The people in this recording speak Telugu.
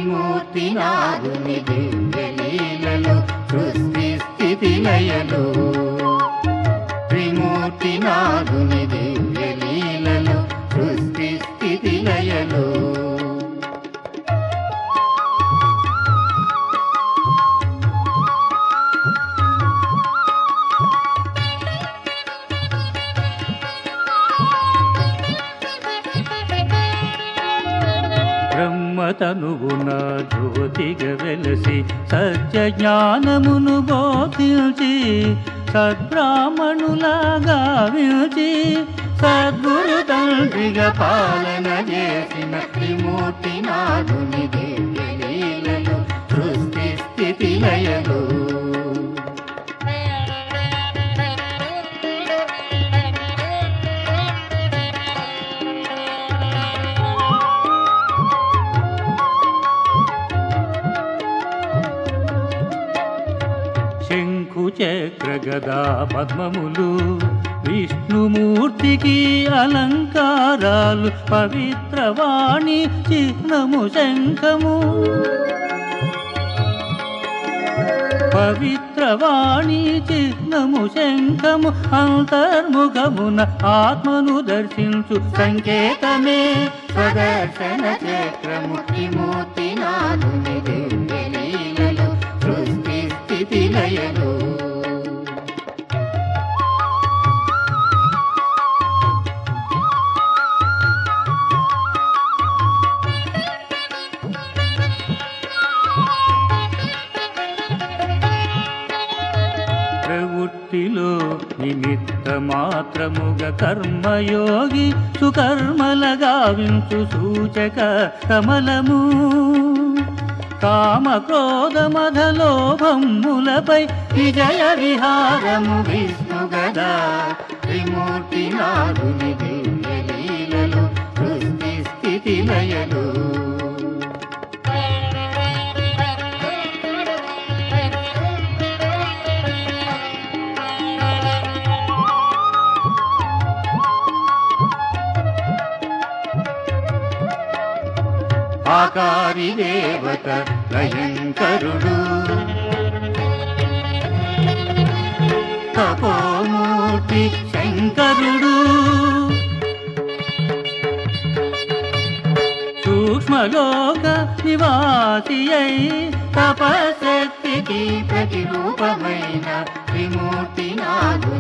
త్రిమూర్తి నాదుని దివ్య లీలలు సృష్టి స్థితి లయలు త్రిమూర్తి నాదుని దివ్య లీలలు సృష్టి స్థితి లయలు బ్రహ్మతనువున జ్యోతిగా వెలసి సత్య జ్ఞానమును బోధించి సద్బ్రాహ్మణులాగా విల్చి సద్గురు తండ్రిగా పాలన చేసిన త్రిమూర్తి నాదుని దివ్య లీలలు సృష్టి స్థితి లయలు శంఖు చక్ర గదా పద్మములు విష్ణుమూర్తికి అలంకారాలు పవిత్రవాణి చిహ్నము శంఖము పవిత్రవాణి చిహ్నము శంఖము అంతర్ముఖమున ఆత్మను దర్శించు సంకేతమే స్వదర్శన చక్రము విమూర్తి నాదుని దివ్య లీలలు సృష్టి స్థితి లయలు ప్రవృత్తిలో నిమిత్త మాత్రముగా కర్మయోగి సుకర్మలగా వించు సూచక కమలము కామ క్రోధ మధలోభములపై విజయ విహారము విష్ణు గదా త్రిమూర్తి నాదుని దివ్య లీలలు సృష్టి స్థితి లయలు ఆకారి దేవత భయంకరుడు తపోమూర్తి శంకరుడు సూక్ష్మలోక నివాసి అయి తపశక్తికి ప్రతిరూపమైన త్రిమూర్తి నాదు